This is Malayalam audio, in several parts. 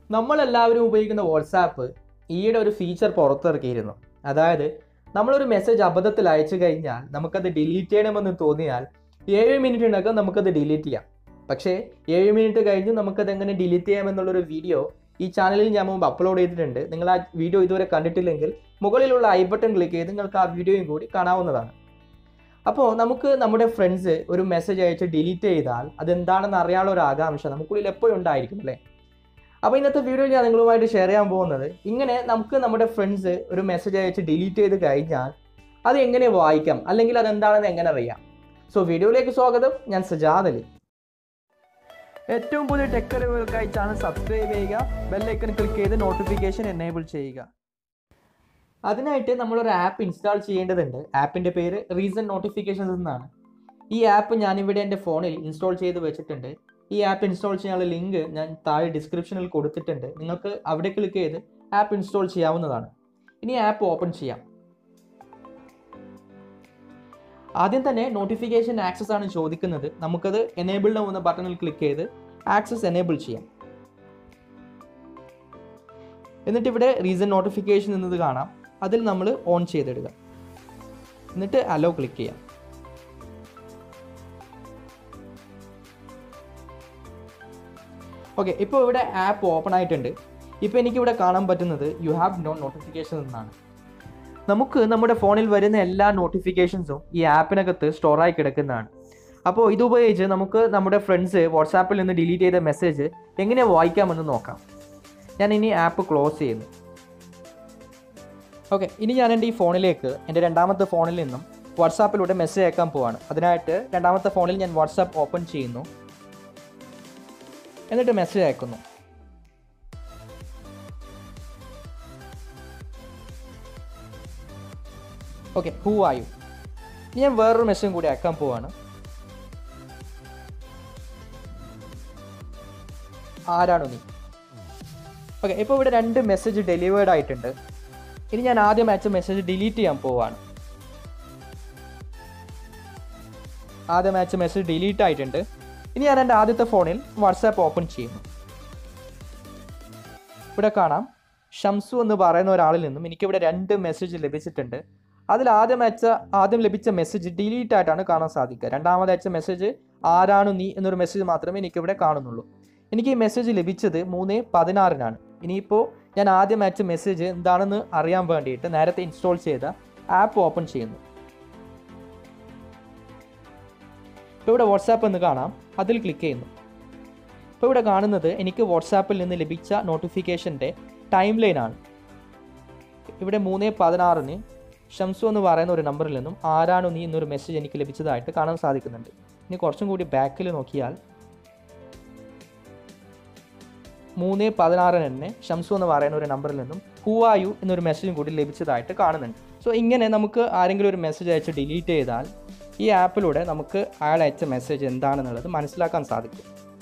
നമ്മളെല്ലാവരും ഉപയോഗിക്കുന്ന വാട്സാപ്പ് ഈയിടെ ഒരു ഫീച്ചർ പുറത്തിറക്കിയിരുന്നു അതായത് നമ്മളൊരു മെസ്സേജ് അബദ്ധത്തിൽ അയച്ചു കഴിഞ്ഞാൽ നമുക്കത് ഡിലീറ്റ് ചെയ്യണമെന്ന് തോന്നിയാൽ ഏഴ് മിനിറ്റിനകം നമുക്കത് ഡിലീറ്റ് ചെയ്യാം പക്ഷേ ഏഴ് മിനിറ്റ് കഴിഞ്ഞ് നമുക്കത് എങ്ങനെ ഡിലീറ്റ് ചെയ്യാമെന്നുള്ളൊരു വീഡിയോ ഈ ചാനലിൽ ഞാൻ മുമ്പ് അപ്ലോഡ് ചെയ്തിട്ടുണ്ട് നിങ്ങൾ ആ വീഡിയോ ഇതുവരെ കണ്ടിട്ടില്ലെങ്കിൽ മുകളിലുള്ള ഐ ബട്ടൺ ക്ലിക്ക് ചെയ്ത് നിങ്ങൾക്ക് ആ വീഡിയോയും കൂടി കാണാവുന്നതാണ് അപ്പോൾ നമുക്ക് നമ്മുടെ ഫ്രണ്ട്സ് ഒരു മെസ്സേജ് അയച്ച് ഡിലീറ്റ് ചെയ്താൽ അതെന്താണെന്ന് അറിയാനുള്ള ഒരു ആകാംക്ഷ നമുക്കുള്ളിൽ എപ്പോഴും ഉണ്ടായിരിക്കും അല്ലേ അപ്പോൾ ഇന്നത്തെ വീഡിയോ ഞാൻ നിങ്ങളുമായിട്ട് ഷെയർ ചെയ്യാൻ പോകുന്നത് ഇങ്ങനെ നമുക്ക് നമ്മുടെ ഫ്രണ്ട്സ് ഒരു മെസ്സേജ് അയച്ച് ഡിലീറ്റ് ചെയ്ത് കഴിഞ്ഞാൽ അത് എങ്ങനെ വായിക്കാം അല്ലെങ്കിൽ അതെന്താണെന്ന് എങ്ങനെ അറിയാം സോ വീഡിയോയിലേക്ക് സ്വാഗതം ഞാൻ സജാദ് അലി ഏറ്റവും പുതിയ ടെക് അറിവുകൾക്കായി ചാനൽ സബ്സ്ക്രൈബ് ചെയ്യുക ബെല്ലൈക്കൺ ക്ലിക്ക് ചെയ്ത് നോട്ടിഫിക്കേഷൻ എനേബിൾ ചെയ്യുക അതിനായിട്ട് നമ്മളൊരു ആപ്പ് ഇൻസ്റ്റാൾ ചെയ്യേണ്ടതുണ്ട് ആപ്പിൻ്റെ പേര് റീസൺ നോട്ടിഫിക്കേഷൻസ് എന്നാണ് ഈ ആപ്പ് ഞാനിവിടെ എൻ്റെ ഫോണിൽ ഇൻസ്റ്റാൾ ചെയ്ത് വെച്ചിട്ടുണ്ട് ഈ ആപ്പ് ഇൻസ്റ്റാൾ ചെയ്യാനുള്ള ലിങ്ക് ഞാൻ താഴെ ഡിസ്ക്രിപ്ഷനിൽ കൊടുത്തിട്ടുണ്ട് നിങ്ങൾക്ക് അവിടെ ക്ലിക്ക് ചെയ്ത് ആപ്പ് ഇൻസ്റ്റാൾ ചെയ്യാവുന്നതാണ് ഇനി ആപ്പ് ഓപ്പൺ ചെയ്യാം ആദ്യം തന്നെ നോട്ടിഫിക്കേഷൻ ആക്സസ് ആണ് ചോദിക്കുന്നത് നമുക്കത് എനേബിൾഡ് ആവുന്ന ബട്ടണിൽ ക്ലിക്ക് ചെയ്ത് ആക്സസ് എനേബിൾ ചെയ്യാം എന്നിട്ട് ഇവിടെ റീസൺ നോട്ടിഫിക്കേഷൻ എന്നത് കാണാം അതിൽ നമ്മൾ ഓൺ ചെയ്തിടുക എന്നിട്ട് അലോ ക്ലിക്ക് ചെയ്യാം ഓക്കെ ഇപ്പോൾ ഇവിടെ ആപ്പ് ഓപ്പൺ ആയിട്ടുണ്ട് ഇപ്പോൾ എനിക്കിവിടെ കാണാൻ പറ്റുന്നത് യു ഹാവ് നോ നോട്ടിഫിക്കേഷൻ എന്നാണ് നമുക്ക് നമ്മുടെ ഫോണിൽ വരുന്ന എല്ലാ നോട്ടിഫിക്കേഷൻസും ഈ ആപ്പിനകത്ത് സ്റ്റോറായി കിടക്കുന്നതാണ് അപ്പോൾ ഇതുപയോഗിച്ച് നമുക്ക് നമ്മുടെ ഫ്രണ്ട്സ് വാട്സാപ്പിൽ നിന്ന് ഡിലീറ്റ് ചെയ്ത മെസ്സേജ് എങ്ങനെ വായിക്കാമെന്ന് നോക്കാം ഞാൻ ഇനി ആപ്പ് ക്ലോസ് ചെയ്യുന്നു ഓക്കെ ഇനി ഞാൻ എൻ്റെ ഈ ഫോണിലേക്ക് എൻ്റെ രണ്ടാമത്തെ ഫോണിൽ നിന്നും വാട്സാപ്പിലൂടെ മെസ്സേജ് അയക്കാൻ പോവാണ് അതിനായിട്ട് രണ്ടാമത്തെ ഫോണിൽ ഞാൻ വാട്സാപ്പ് ഓപ്പൺ ചെയ്യുന്നു എന്നിട്ട് മെസ്സേജ് അയക്കുന്നു ഓക്കെ ഹൂ ആയു ഇനി ഞാൻ വേറൊരു മെസ്സേജും കൂടി അയക്കാൻ പോവാണ് ആരാണോ നീ ഓക്കെ ഇപ്പോൾ ഇവിടെ രണ്ട് മെസ്സേജ് ഡെലിവേർഡ് ആയിട്ടുണ്ട് ഇനി ഞാൻ ആദ്യം അയച്ച മെസ്സേജ് ഡിലീറ്റ് ചെയ്യാൻ പോവാണ് ആദ്യം അയച്ച മെസ്സേജ് ഡിലീറ്റ് ആയിട്ടുണ്ട് ഇനി ഞാൻ എൻ്റെ ആദ്യത്തെ ഫോണിൽ വാട്സാപ്പ് ഓപ്പൺ ചെയ്യുന്നു ഇവിടെ കാണാം ഷംസു എന്ന് പറയുന്ന ഒരാളിൽ നിന്നും എനിക്കിവിടെ രണ്ട് മെസ്സേജ് ലഭിച്ചിട്ടുണ്ട് അതിൽ ആദ്യം അയച്ച ആദ്യം ലഭിച്ച മെസ്സേജ് ഡിലീറ്റ് ആയിട്ടാണ് കാണാൻ സാധിക്കുക രണ്ടാമത് അയച്ച മെസ്സേജ് ആരാണ് നീ എന്നൊരു മെസ്സേജ് മാത്രമേ എനിക്കിവിടെ കാണുന്നുള്ളൂ എനിക്ക് ഈ മെസ്സേജ് ലഭിച്ചത് മൂന്ന് പതിനാറിനാണ് ഇനിയിപ്പോൾ ഞാൻ ആദ്യം അയച്ച മെസ്സേജ് എന്താണെന്ന് അറിയാൻ വേണ്ടിയിട്ട് നേരത്തെ ഇൻസ്റ്റാൾ ചെയ്ത ആപ്പ് ഓപ്പൺ ചെയ്യുന്നു ഇപ്പോൾ ഇവിടെ വാട്സാപ്പ് എന്ന് കാണാം അതിൽ ക്ലിക്ക് ചെയ്യുന്നു ഇപ്പോൾ ഇവിടെ കാണുന്നത് എനിക്ക് വാട്സാപ്പിൽ നിന്ന് ലഭിച്ച നോട്ടിഫിക്കേഷൻ്റെ ടൈം ലൈൻ ആണ് ഇവിടെ മൂന്ന് പതിനാറിന് ഷംസു എന്ന് പറയുന്ന ഒരു നമ്പറിൽ നിന്നും ആരാണോ നീ എന്നൊരു മെസ്സേജ് എനിക്ക് ലഭിച്ചതായിട്ട് കാണാൻ സാധിക്കുന്നുണ്ട് ഇനി കുറച്ചും കൂടി ബാക്കിൽ നോക്കിയാൽ മൂന്ന് പതിനാറിന് തന്നെ ഷംസു എന്ന് പറയുന്ന ഒരു നമ്പറിൽ നിന്നും ഹൂവായു എന്നൊരു മെസ്സേജും കൂടി ലഭിച്ചതായിട്ട് കാണുന്നുണ്ട് സോ ഇങ്ങനെ നമുക്ക് ആരെങ്കിലും ഒരു മെസ്സേജ് അയച്ച് ഡിലീറ്റ് ചെയ്താൽ ഈ ആപ്പിലൂടെ നമുക്ക് അയാൾ അയച്ച മെസ്സേജ് എന്താണെന്നുള്ളത് മനസ്സിലാക്കാൻ സാധിക്കും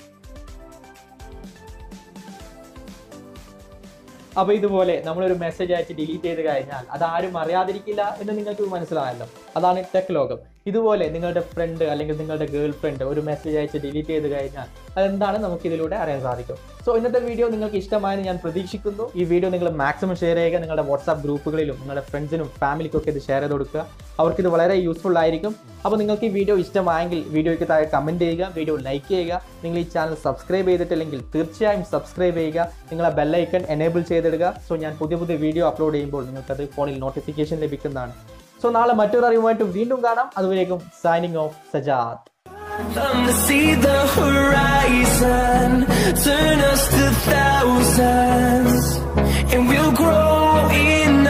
അപ്പോൾ ഇതുപോലെ നമ്മളൊരു മെസ്സേജ് അയച്ച് ഡിലീറ്റ് ചെയ്ത് കഴിഞ്ഞാൽ അത് ആരും അറിയാതിരിക്കില്ല എന്ന് നിങ്ങൾക്ക് മനസ്സിലായല്ലോ അതാണ് ടെക് ലോകം ഇതുപോലെ നിങ്ങളുടെ ഫ്രണ്ട് അല്ലെങ്കിൽ നിങ്ങളുടെ ഗേൾ ഫ്രണ്ട് ഒരു മെസ്സേജ് അയച്ച് ഡിലീറ്റ് ചെയ്ത് കഴിഞ്ഞാൽ അതെന്താണ് നമുക്ക് ഇതിലൂടെ അറിയാൻ സാധിക്കും സോ ഇന്നത്തെ വീഡിയോ നിങ്ങൾക്ക് ഇഷ്ടമായെന്ന് ഞാൻ പ്രതീക്ഷിക്കുന്നു ഈ വീഡിയോ നിങ്ങൾ മാക്സിമം ഷെയർ ചെയ്യുക നിങ്ങളുടെ വാട്സാപ്പ് ഗ്രൂപ്പുകളിലും നിങ്ങളുടെ ഫ്രണ്ട്സിനും ഫാമിലിക്കും ഒക്കെ ഇത് ഷെയർ ചെയ്ത് കൊടുക്കുക അവർക്ക് ഇത് വളരെ യൂസ്ഫുൾ ആയിരിക്കും അപ്പോൾ നിങ്ങൾക്ക് ഈ വീഡിയോ ഇഷ്ടമായെങ്കിൽ വീഡിയോയ്ക്ക് താഴെ കമൻറ്റ് ചെയ്യുക വീഡിയോ ലൈക്ക് ചെയ്യുക നിങ്ങൾ ഈ ചാനൽ സബ്സ്ക്രൈബ് ചെയ്തിട്ടില്ലെങ്കിൽ തീർച്ചയായും സബ്സ്ക്രൈബ് ചെയ്യുക നിങ്ങളെ ബെല്ലൈക്കൺ എനേബിൾ ചെയ്തിടുക സോ ഞാൻ പുതിയ പുതിയ വീഡിയോ അപ്ലോഡ് ചെയ്യുമ്പോൾ നിങ്ങൾക്കത് ഫോണിൽ നോട്ടിഫിക്കേഷൻ ലഭിക്കുന്നതാണ് സോ നാളെ മറ്റൊരു അറിവുമായിട്ട് വീണ്ടും കാണാം അതുവരേക്കും signing off Sajad Come to see the horizon, turn us to thousands, and we'll grow in